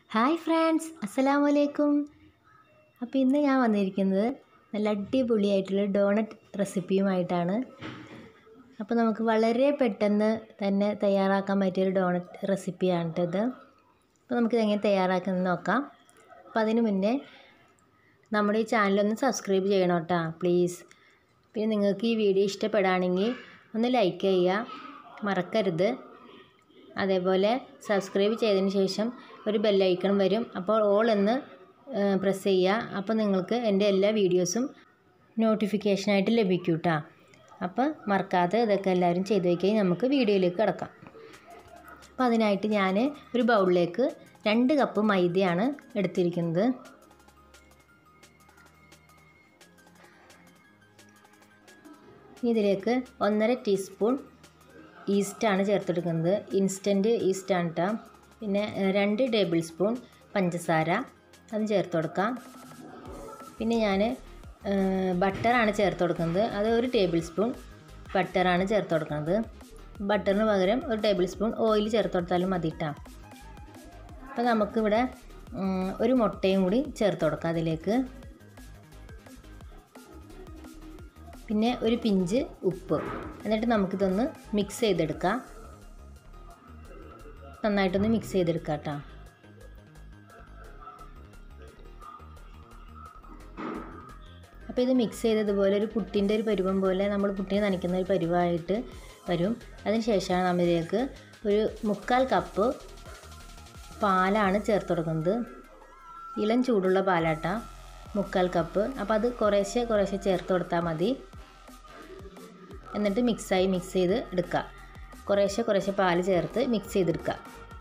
hi friends അസ്സലാമു അലൈക്കും അപ്പോൾ ഇന്ന് ഞാൻ വന്നിരിക്കുന്നത് നല്ല അടിപൊളിയായിട്ടുള്ള ഡോണറ്റ് റെസിപ്പിയുമായിട്ടാണ് അപ്പോൾ നമുക്ക് വളരെ പെട്ടെന്ന് തന്നെ തയ്യാറാക്കാൻ പറ്റിയൊരു ഡോണറ്റ് റെസിപ്പിയാണ് ഇത് അപ്പോൾ നമുക്കിത് എങ്ങനെ തയ്യാറാക്കുന്നത് നോക്കാം അപ്പോൾ അതിന് മുന്നേ നമ്മുടെ ഈ ചാനലൊന്ന് സബ്സ്ക്രൈബ് ചെയ്യണം കേട്ടോ പ്ലീസ് പിന്നെ നിങ്ങൾക്ക് ഈ വീഡിയോ ഇഷ്ടപ്പെടുകയാണെങ്കിൽ ഒന്ന് ലൈക്ക് ചെയ്യുക മറക്കരുത് അതേപോലെ സബ്സ്ക്രൈബ് ചെയ്തതിന് ശേഷം ഒരു ബെല്ലൈക്കൺ വരും അപ്പോൾ ഓൾ എന്ന് പ്രസ് ചെയ്യുക അപ്പോൾ നിങ്ങൾക്ക് എൻ്റെ എല്ലാ വീഡിയോസും നോട്ടിഫിക്കേഷനായിട്ട് ലഭിക്കും കേട്ടോ അപ്പോൾ മറക്കാതെ ഇതൊക്കെ എല്ലാവരും ചെയ്ത് വയ്ക്കുകയും നമുക്ക് വീഡിയോയിലേക്ക് കിടക്കാം അപ്പോൾ അതിനായിട്ട് ഞാൻ ഒരു ബൗളിലേക്ക് രണ്ട് കപ്പ് മൈദയാണ് എടുത്തിരിക്കുന്നത് ഇതിലേക്ക് ഒന്നര ടീസ്പൂൺ ഈസ്റ്റാണ് ചേർത്തെടുക്കുന്നത് ഇൻസ്റ്റൻറ്റ് ഈസ്റ്റാണ് കേട്ടോ പിന്നെ രണ്ട് ടേബിൾ സ്പൂൺ പഞ്ചസാര അത് ചേർത്ത് കൊടുക്കാം പിന്നെ ഞാൻ ബട്ടറാണ് ചേർത്ത് കൊടുക്കുന്നത് അത് ഒരു ടേബിൾ സ്പൂൺ ബട്ടറാണ് ചേർത്ത് കൊടുക്കുന്നത് ബട്ടറിന് പകരം ഒരു ടേബിൾ സ്പൂൺ ഓയിൽ ചേർത്ത് കൊടുത്താലും മതി കേട്ടോ അപ്പോൾ നമുക്കിവിടെ ഒരു മുട്ടയും കൂടി ചേർത്ത് കൊടുക്കാം അതിലേക്ക് പിന്നെ ഒരു പിഞ്ച് ഉപ്പ് എന്നിട്ട് നമുക്കിതൊന്ന് മിക്സ് ചെയ്തെടുക്കാം നന്നായിട്ടൊന്ന് മിക്സ് ചെയ്തെടുക്കാം കേട്ടോ അപ്പോൾ ഇത് മിക്സ് ചെയ്തതുപോലെ ഒരു പുട്ടിൻ്റെ ഒരു പരുവം പോലെ നമ്മൾ പുട്ടിനെ നനയ്ക്കുന്ന ഒരു പരുവമായിട്ട് വരും അതിന് ശേഷമാണ് നമ്മൾ ഇതിലേക്ക് ഒരു മുക്കാൽ കപ്പ് പാലാണ് ചേർത്ത് കൊടുക്കുന്നത് ഇളം ചൂടുള്ള പാലാട്ട മുക്കാൽ കപ്പ് അപ്പോൾ അത് കുറേശ്ശെ കുറേശ്ശെ ചേർത്ത് കൊടുത്താൽ മതി എന്നിട്ട് മിക്സായി മിക്സ് ചെയ്ത് എടുക്കുക കുറേശ്ശെ കുറേശ്ശെ പാൽ ചേർത്ത് മിക്സ് ചെയ്തെടുക്കുക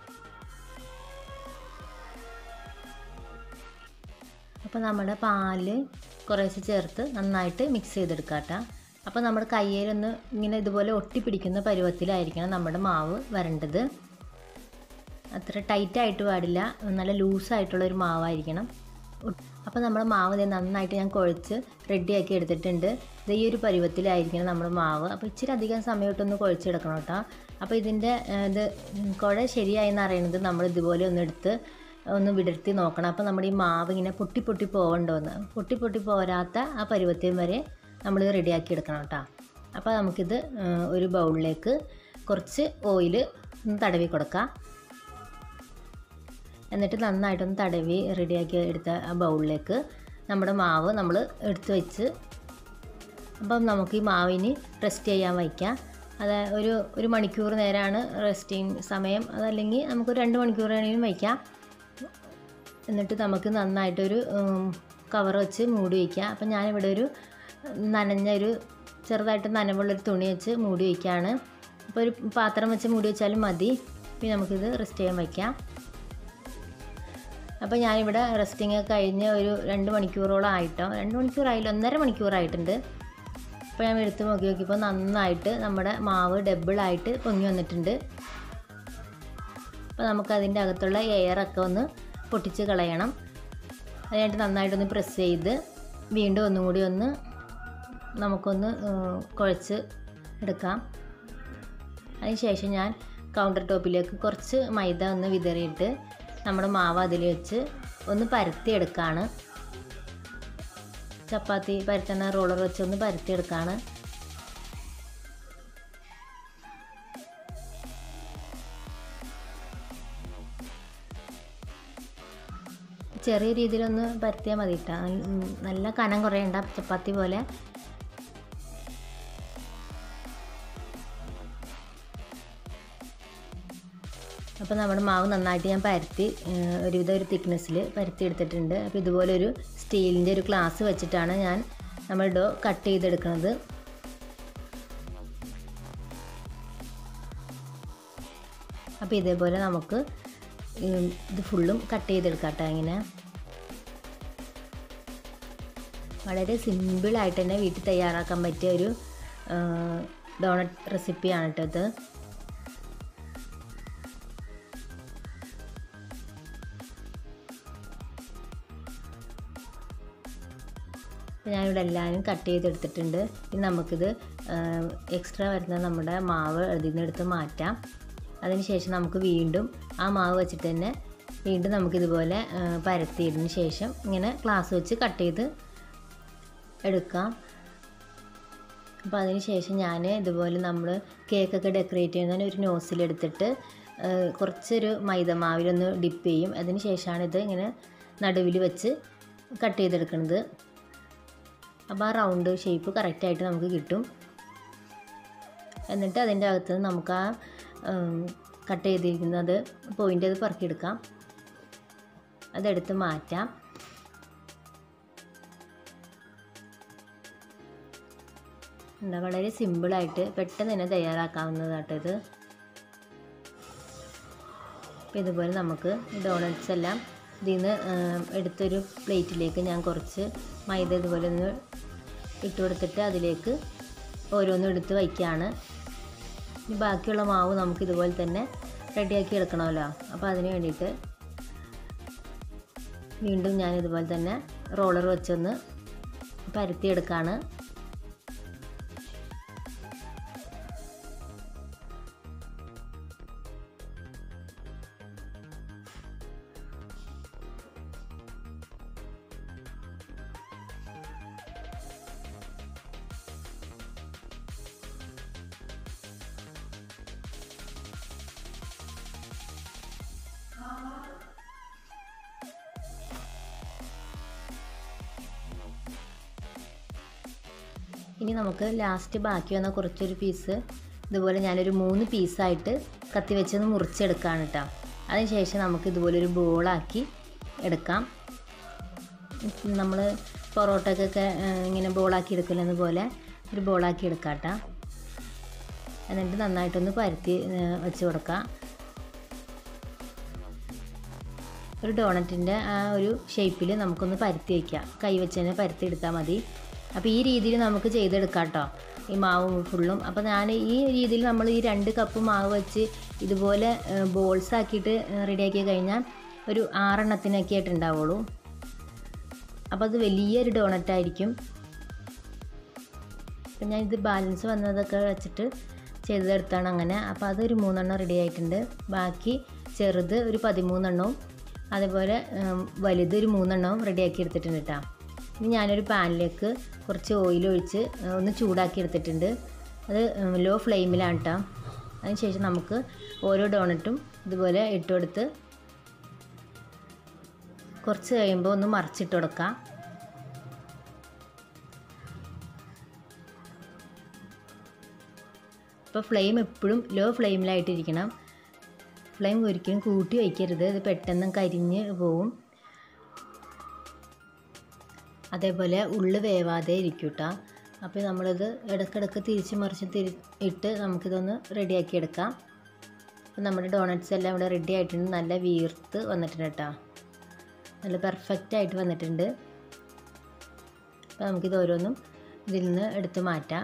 അപ്പോൾ നമ്മുടെ പാല് കുറേശ്ശെ ചേർത്ത് നന്നായിട്ട് മിക്സ് ചെയ്തെടുക്കുക കേട്ടോ അപ്പോൾ നമ്മുടെ കയ്യിലൊന്ന് ഇങ്ങനെ ഇതുപോലെ ഒട്ടിപ്പിടിക്കുന്ന പരുവത്തിലായിരിക്കണം നമ്മുടെ മാവ് വരേണ്ടത് അത്ര ടൈറ്റായിട്ട് പാടില്ല നല്ല ലൂസായിട്ടുള്ള ഒരു മാവായിരിക്കണം അപ്പോൾ നമ്മുടെ മാവ് ഇത് നന്നായിട്ട് ഞാൻ കുഴച്ച് റെഡിയാക്കി എടുത്തിട്ടുണ്ട് ഇത് ഈ ഒരു പരുവത്തിലായിരിക്കണം നമ്മുടെ മാവ് അപ്പോൾ ഇച്ചിരി അധികം സമയമായിട്ടൊന്ന് കുഴച്ചെടുക്കണം കേട്ടോ അപ്പോൾ ഇതിൻ്റെ ഇത് കുഴ ശരിയായെന്ന് അറിയുന്നത് നമ്മൾ ഇതുപോലെ ഒന്ന് എടുത്ത് ഒന്ന് വിടർത്തി നോക്കണം അപ്പോൾ നമ്മുടെ ഈ മാവ് ഇങ്ങനെ പൊട്ടി പൊട്ടി പോകണ്ടോന്ന് പൊട്ടി പൊട്ടി പോരാത്ത ആ പരുവത്തിൽ വരെ നമ്മൾ റെഡിയാക്കി എടുക്കണം കേട്ടോ അപ്പോൾ നമുക്കിത് ഒരു ബൗളിലേക്ക് കുറച്ച് ഓയിൽ തടവി കൊടുക്കാം എന്നിട്ട് നന്നായിട്ടൊന്ന് തടവി റെഡിയാക്കി എടുത്ത ആ ബൗളിലേക്ക് നമ്മുടെ മാവ് നമ്മൾ എടുത്ത് വെച്ച് അപ്പം നമുക്ക് ഈ മാവിന് റെസ്റ്റ് ചെയ്യാൻ വയ്ക്കാം അത് ഒരു ഒരു മണിക്കൂർ നേരമാണ് റെസ്റ്റിങ് സമയം അതല്ലെങ്കിൽ നമുക്ക് രണ്ട് മണിക്കൂർ വേണമെങ്കിലും വയ്ക്കാം എന്നിട്ട് നമുക്ക് നന്നായിട്ടൊരു കവർ വെച്ച് മൂടി വയ്ക്കാം അപ്പം ഞാനിവിടെ ഒരു നനഞ്ഞ ഒരു ചെറുതായിട്ട് നനവുള്ളൊരു തുണി വെച്ച് മൂടി വയ്ക്കുകയാണ് അപ്പോൾ ഒരു പാത്രം വെച്ച് മൂടി വെച്ചാലും മതി പിന്നെ നമുക്കിത് റെസ്റ്റ് ചെയ്യാൻ വയ്ക്കാം അപ്പോൾ ഞാനിവിടെ റെസ്റ്റിംഗ് ഒക്കെ കഴിഞ്ഞ് ഒരു രണ്ട് മണിക്കൂറോളം ആയിട്ടോ രണ്ട് മണിക്കൂറായില്ല ഒന്നര മണിക്കൂറായിട്ടുണ്ട് അപ്പോൾ ഞാൻ എടുത്ത് നോക്കി നോക്കിയപ്പോൾ നന്നായിട്ട് നമ്മുടെ മാവ് ഡബിളായിട്ട് പൊങ്ങി വന്നിട്ടുണ്ട് അപ്പോൾ നമുക്കതിൻ്റെ അകത്തുള്ള എയറൊക്കെ ഒന്ന് പൊട്ടിച്ച് കളയണം അതിനായിട്ട് നന്നായിട്ടൊന്ന് പ്രസ് ചെയ്ത് വീണ്ടും ഒന്നും കൂടി ഒന്ന് നമുക്കൊന്ന് കുഴച്ച് എടുക്കാം അതിനുശേഷം ഞാൻ കൗണ്ടർ ടോപ്പിലേക്ക് കുറച്ച് മൈദ ഒന്ന് വിതറിയിട്ട് നമ്മുടെ മാവ് അതിൽ വെച്ച് ഒന്ന് പരത്തിയെടുക്കുകയാണ് ചപ്പാത്തി പരത്തുന്ന റോളർ വെച്ച് ഒന്ന് പരത്തിയെടുക്കുകയാണ് ചെറിയ രീതിയിലൊന്ന് പരത്തിയാൽ മതി കേട്ടോ നല്ല കനം കുറയണ്ട ചപ്പാത്തി പോലെ അപ്പോൾ നമ്മുടെ മാവ് നന്നായിട്ട് ഞാൻ പരത്തി ഒരുവിധം ഒരു തിക്നെസ്സിൽ പരത്തി എടുത്തിട്ടുണ്ട് അപ്പോൾ ഇതുപോലെ ഒരു സ്റ്റീലിൻ്റെ ഒരു ഗ്ലാസ് വെച്ചിട്ടാണ് ഞാൻ നമ്മൾ ഡോ കട്ട് ചെയ്തെടുക്കുന്നത് അപ്പോൾ ഇതേപോലെ നമുക്ക് ഇത് ഫുള്ളും കട്ട് ചെയ്തെടുക്കാം കേട്ടോ ഇങ്ങനെ വളരെ സിമ്പിളായിട്ട് തന്നെ വീട്ടിൽ തയ്യാറാക്കാൻ പറ്റിയ ഒരു ഡോണറ്റ് റെസിപ്പിയാണ് കേട്ടോ ഇത് ഞാനിവിടെ എല്ലാവരും കട്ട് ചെയ്തെടുത്തിട്ടുണ്ട് ഇനി നമുക്കിത് എക്സ്ട്രാ വരുന്ന നമ്മുടെ മാവ് അതിൽ നിന്ന് എടുത്ത് മാറ്റാം അതിനുശേഷം നമുക്ക് വീണ്ടും ആ മാവ് വെച്ചിട്ട് തന്നെ വീണ്ടും നമുക്കിതുപോലെ ആ, പരത്തിയതിന് ശേഷം ഇങ്ങനെ ഗ്ലാസ് വെച്ച് കട്ട് ചെയ്ത് എടുക്കാം അപ്പോൾ അതിന് ശേഷം ഞാൻ ഇതുപോലെ നമ്മൾ കേക്കൊക്കെ ഡെക്കറേറ്റ് ചെയ്യുന്നതിന് ഒരു നോസിലെടുത്തിട്ട് ആ, കുറച്ചൊരു മൈദമാവിലൊന്ന് ഡിപ്പ് ചെയ്യും അതിന് ശേഷമാണ് ഇത് ഇങ്ങനെ നടുവിൽ വെച്ച് കട്ട് ചെയ്തെടുക്കുന്നത് അപ്പോൾ ആ റൗണ്ട് ഷേപ്പ് കറക്റ്റായിട്ട് നമുക്ക് കിട്ടും എന്നിട്ട് അതിൻ്റെ അകത്ത് നമുക്ക് ആ കട്ട് ചെയ്തിരിക്കുന്നത് പോയിൻ്റ് അത് പറക്കിയെടുക്കാം അതെടുത്ത് മാറ്റാം എന്താ വളരെ സിമ്പിളായിട്ട് പെട്ടെന്ന് തന്നെ തയ്യാറാക്കാവുന്നതാട്ടോ ഇത് അപ്പോൾ ഇതുപോലെ നമുക്ക് ഡോണറ്റ്സ് എല്ലാം ഇതിൽ നിന്ന് എടുത്തൊരു പ്ലേറ്റിലേക്ക് ഞാൻ കുറച്ച് മൈദ ഇതുപോലെ ഒന്ന് ഇട്ട് കൊടുത്തിട്ട് അതിലേക്ക് ഓരോന്നും എടുത്ത് വയ്ക്കുകയാണ് ഇനി ബാക്കിയുള്ള മാവ് നമുക്ക് ഇതുപോലെ തന്നെ റെഡിയാക്കി എടുക്കണമല്ലോ അപ്പോൾ അതിന് വേണ്ടിയിട്ട് വീണ്ടും ഞാൻ ഇതുപോലെ തന്നെ റോളർ വെച്ചൊന്ന് പരത്തിയെടുക്കുകയാണ് ഇനി നമുക്ക് ലാസ്റ്റ് ബാക്കി വന്ന കുറച്ചൊരു പീസ് ഇതുപോലെ ഞാനൊരു മൂന്ന് പീസായിട്ട് കത്തി വെച്ചൊന്ന് മുറിച്ചെടുക്കുകയാണ് കേട്ടോ അതിനുശേഷം നമുക്ക് ഇതുപോലെ ഒരു ബോളാക്കി എടുക്കാം നമ്മൾ പൊറോട്ടക്കൊക്കെ ഏഹ്, ഇങ്ങനെ ബോളാക്കി എടുക്കില്ലെന്ന പോലെ ഒരു ബോളാക്കി എടുക്കാം കേട്ടോ എന്നിട്ട് നന്നായിട്ടൊന്ന് പരത്തി ഏഹ്, വെച്ച് കൊടുക്കാം ഒരു ഡോണറ്റിൻ്റെ ആ ഒരു ഷേപ്പിൽ നമുക്കൊന്ന് പരത്തി വയ്ക്കാം കൈ വെച്ച് തന്നെ പരത്തി എടുത്താൽ മതി അപ്പോൾ ഈ രീതിയിൽ നമുക്ക് ചെയ്തെടുക്കാം കേട്ടോ ഈ മാവ് ഫുള്ളും അപ്പോൾ ഞാൻ ഈ രീതിയിൽ നമ്മൾ ഈ രണ്ട് കപ്പ് മാവ് വെച്ച് ഇതുപോലെ ബോൾസ് ആക്കിയിട്ട് റെഡിയാക്കി കഴിഞ്ഞാൽ ഒരു ആറെണ്ണത്തിനൊക്കെ ആയിട്ട് ഉണ്ടാവുള്ളൂ അപ്പോൾ അത് വലിയൊരു ഡോണറ്റ് ആയിരിക്കും അപ്പം ഞാൻ ഇത് ബാലൻസ് വന്നതൊക്കെ വെച്ചിട്ട് ചെയ്തെടുത്താണ് അങ്ങനെ അപ്പോൾ അതൊരു മൂന്നെണ്ണം റെഡി ആയിട്ടുണ്ട് ബാക്കി ചെറുത് ഒരു പതിമൂന്നെണ്ണവും അതേപോലെ ഉം, വലുത് ഒരു മൂന്നെണ്ണവും റെഡിയാക്കി എടുത്തിട്ടുണ്ട് കേട്ടോ ഇനി ഞാനൊരു പാനിലേക്ക് കുറച്ച് ഓയിൽ ഒഴിച്ച് ഉം, ഒന്ന് ചൂടാക്കി എടുത്തിട്ടുണ്ട് അത് ലോ ഫ്ലെയിമിലാണ് കേട്ടോ അതിനുശേഷം നമുക്ക് ഓരോ ഡോണറ്റും ഇതുപോലെ ഇട്ട് കൊടുത്ത് കുറച്ച് കഴിയുമ്പോൾ ഒന്ന് മറിച്ചിട്ട് കൊടുക്കാം അപ്പോൾ ഫ്ലെയിം എപ്പോഴും ലോ ഫ്ലെയിമിലായിട്ടിരിക്കണം ഫ്ലെയിം ഒരിക്കലും കൂട്ടി വയ്ക്കരുത് ഇത് പെട്ടെന്ന് കരിഞ്ഞ് പോവും അതേപോലെ ഉള്ളു വേവാതെ ഇരിക്കും കേട്ടോ അപ്പോൾ നമ്മളിത് ഇടയ്ക്കിടയ്ക്ക് തിരിച്ച് മറിച്ച് തിരി ഇട്ട് നമുക്കിതൊന്ന് റെഡിയാക്കി എടുക്കാം അപ്പോൾ നമ്മുടെ ഡോണറ്റ്സ് എല്ലാം ഇവിടെ റെഡി ആയിട്ടുണ്ട് നല്ല വീർത്ത് വന്നിട്ടുണ്ട് കേട്ടോ നല്ല പെർഫെക്റ്റ് ആയിട്ട് വന്നിട്ടുണ്ട് അപ്പോൾ നമുക്കിത് ഓരോന്നും ഇതിൽ നിന്ന് എടുത്ത് മാറ്റാം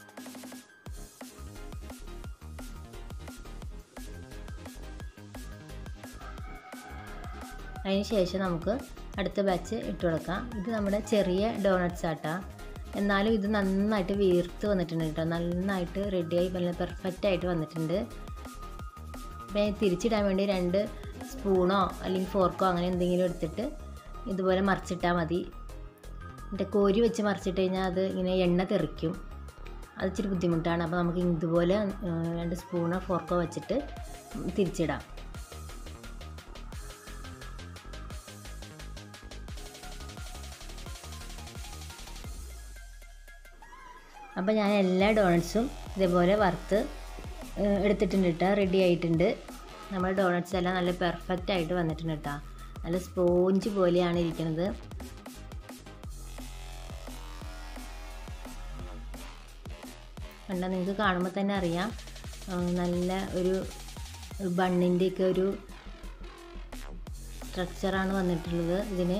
അതിന് ശേഷം നമുക്ക് അടുത്ത ബാച്ച് ഇട്ട് കൊടുക്കാം ഇത് നമ്മുടെ ചെറിയ ഡോണറ്റ്സ് ആട്ടാ എന്നാലും ഇത് നന്നായിട്ട് വീർത്ത് വന്നിട്ടുണ്ട് കേട്ടോ നന്നായിട്ട് റെഡിയായി നല്ല പെർഫെക്റ്റ് ആയിട്ട് വന്നിട്ടുണ്ട് അപ്പോൾ ഞാൻ തിരിച്ചിടാൻ വേണ്ടി രണ്ട് സ്പൂണോ അല്ലെങ്കിൽ ഫോർക്കോ അങ്ങനെ എന്തെങ്കിലും എടുത്തിട്ട് ഇതുപോലെ മറിച്ചിട്ടാൽ മതി എന്നിട്ട് കോരി വെച്ച് മറിച്ചിട്ട് കഴിഞ്ഞാൽ അത് ഇങ്ങനെ എണ്ണ തെറിക്കും അത് ഇച്ചിരി ബുദ്ധിമുട്ടാണ് അപ്പോൾ നമുക്ക് ഇതുപോലെ ആ, രണ്ട് സ്പൂണോ ഫോർക്കോ വെച്ചിട്ട് തിരിച്ചിടാം അപ്പോൾ ഞാൻ എല്ലാ ഡോണറ്റ്സും ഇതേപോലെ വറുത്ത് ഏഹ്, എടുത്തിട്ടുണ്ട് കേട്ടോ റെഡി ആയിട്ടുണ്ട് നമ്മുടെ ഡോണറ്റ്സ് എല്ലാം നല്ല പെർഫെക്റ്റ് ആയിട്ട് വന്നിട്ടുണ്ട് കേട്ടോ നല്ല സ്പോഞ്ച് പോലെയാണ് ഇരിക്കുന്നത് കണ്ടാൽ നിങ്ങൾക്ക് കാണുമ്പോൾ തന്നെ അറിയാം ആ, നല്ല ഒരു ബണ്ണിൻ്റെയൊക്കെ ഒരു സ്ട്രക്ചറാണ് വന്നിട്ടുള്ളത് ഇതിന്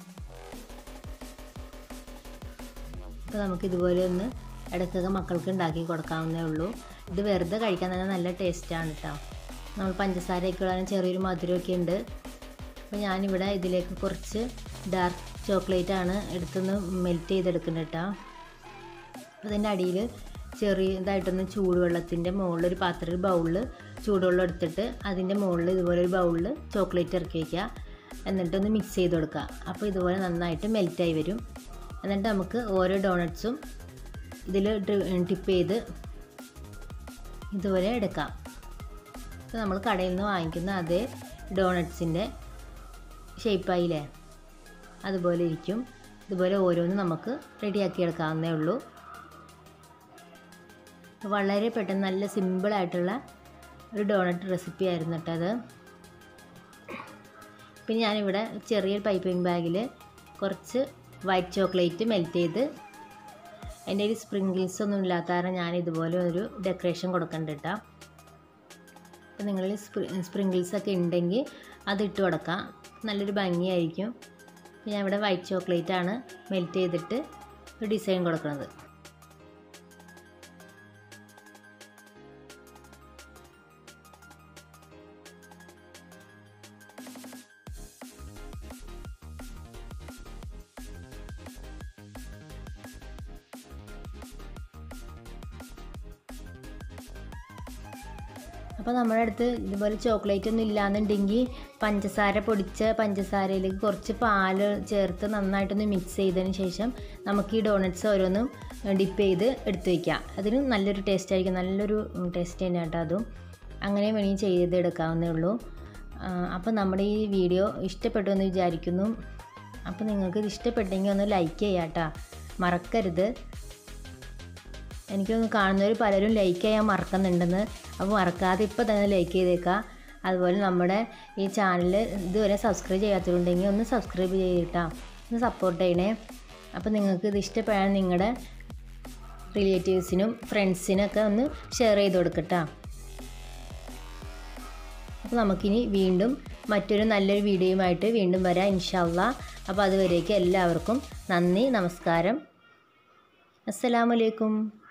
അപ്പോൾ നമുക്ക് ഇതുപോലെ ഒന്ന് ഇടയ്ക്കൊക്കെ മക്കൾക്ക് ഉണ്ടാക്കി കൊടുക്കാവുന്നേ ഉള്ളൂ ഇത് വെറുതെ കഴിക്കാൻ തന്നെ നല്ല ടേസ്റ്റാണ് കേട്ടോ നമ്മൾ പഞ്ചസാരയൊക്കെ ഇടാനും ചെറിയൊരു മധുരമൊക്കെ ഉണ്ട് അപ്പോൾ ഞാനിവിടെ ഇതിലേക്ക് കുറച്ച് ഡാർക്ക് ചോക്ലേറ്റ് ആണ് എടുത്തൊന്ന് മെൽറ്റ് ചെയ്തെടുക്കുന്നത് കേട്ടോ അപ്പോൾ അതിൻ്റെ അടിയിൽ ചെറിയതായിട്ടൊന്ന് ചൂടുവെള്ളത്തിൻ്റെ മുകളിൽ ഒരു പാത്രത്തിൽ ബൗളിൽ ചൂടുവെള്ളം എടുത്തിട്ട് അതിൻ്റെ മുകളിൽ ഇതുപോലെ ഒരു ബൗളിൽ ചോക്ലേറ്റ് ഇറക്കി വയ്ക്കുക എന്നിട്ടൊന്ന് മിക്സ് ചെയ്ത് കൊടുക്കുക അപ്പോൾ ഇതുപോലെ നന്നായിട്ട് മെൽറ്റായി വരും എന്നിട്ട് നമുക്ക് ഓരോ ഡോണറ്റ്സും ഇതിൽ ടിപ്പ് ചെയ്ത് ഇതുപോലെ എടുക്കാം ഇപ്പോൾ നമ്മൾ കടയിൽ നിന്ന് വാങ്ങിക്കുന്ന അതേ ഡോണറ്റ്സിൻ്റെ ഷേപ്പായില്ലേ അതുപോലെ ഇരിക്കും ഇതുപോലെ ഓരോന്നും നമുക്ക് റെഡിയാക്കി എടുക്കാവുന്നേ ഉള്ളൂ വളരെ പെട്ടെന്ന് നല്ല സിമ്പിളായിട്ടുള്ള ഒരു ഡോണറ്റ് റെസിപ്പി ആയിരുന്നു കേട്ടോ അത് പിന്നെ ഞാനിവിടെ ചെറിയൊരു പൈപ്പിംഗ് ബാഗിൽ കുറച്ച് വൈറ്റ് ചോക്ലേറ്റ് മെൽറ്റ് ചെയ്ത് എൻ്റെ ഒരു സ്പ്രിങ്കിൾസ് ഒന്നും ഇല്ലാത്ത കാരണം ഞാൻ ഇതുപോലെ ഒരു ഡെക്കറേഷൻ കൊടുക്കണ്ട കേട്ടോ അപ്പോൾ നിങ്ങളിൽ സ്പ്രിങ്കിൾസ് ഒക്കെ ഉണ്ടെങ്കിൽ അത് ഇട്ട് കൊടുക്കാം നല്ലൊരു ഭംഗിയായിരിക്കും ഞാൻ ഇവിടെ വൈറ്റ് ചോക്ലേറ്റ് ആണ് മെൽറ്റ് ചെയ്തിട്ട് ഒരു ഡിസൈൻ കൊടുക്കുന്നത് അപ്പോൾ നമ്മുടെ അടുത്ത് ഇതുപോലെ ചോക്ലേറ്റ് ഒന്നും ഇല്ലാന്നുണ്ടെങ്കിൽ പഞ്ചസാര പൊടിച്ച പഞ്ചസാരയിലേക്ക് കുറച്ച് പാല് ചേർത്ത് നന്നായിട്ടൊന്ന് മിക്സ് ചെയ്തതിന് ശേഷം നമുക്ക് ഈ ഡോണറ്റ്സ് ഓരോന്നും ഡിപ്പ് ചെയ്ത് എടുത്ത് വയ്ക്കാം അതിന് നല്ലൊരു ടേസ്റ്റ് ആയിരിക്കും നല്ലൊരു ടേസ്റ്റ് തന്നെ കേട്ടോ അതും അങ്ങനെ വേണമെങ്കിൽ ചെയ്തെടുക്കാവുന്നേ ഉള്ളൂ അപ്പോൾ നമ്മുടെ ഈ വീഡിയോ ഇഷ്ടപ്പെട്ടു എന്ന് വിചാരിക്കുന്നു അപ്പോൾ നിങ്ങൾക്ക് ഇത് ഇഷ്ടപ്പെട്ടെങ്കിൽ ഒന്ന് ലൈക്ക് ചെയ്യാം കേട്ടോ മറക്കരുത് എനിക്കൊന്ന് കാണുന്നവർ പലരും ലൈക്ക് ചെയ്യാൻ മറക്കുന്നുണ്ടെന്ന് അപ്പോൾ മറക്കാതെ ഇപ്പോൾ തന്നെ ലൈക്ക് ചെയ്തേക്കാം അതുപോലെ നമ്മുടെ ഈ ചാനൽ ഇതുവരെ സബ്സ്ക്രൈബ് ചെയ്യാത്തതുണ്ടെങ്കിൽ ഒന്ന് സബ്സ്ക്രൈബ് ചെയ്തിട്ടാ ഒന്ന് സപ്പോർട്ട് ചെയ്യണേ അപ്പോൾ നിങ്ങൾക്ക് ഇത് ഇഷ്ടപ്പെടാൻ നിങ്ങളുടെ റിലേറ്റീവ്സിനും ഫ്രണ്ട്സിനൊക്കെ ഒന്ന് ഷെയർ ചെയ്ത് കൊടുക്കട്ടാ അപ്പോൾ നമുക്കിനി വീണ്ടും മറ്റൊരു നല്ലൊരു വീഡിയോയുമായിട്ട് വീണ്ടും വരാം ഇൻഷാല്ല അപ്പോൾ അതുവരേക്കും എല്ലാവർക്കും നന്ദി നമസ്കാരം അസ്സലാമലൈക്കും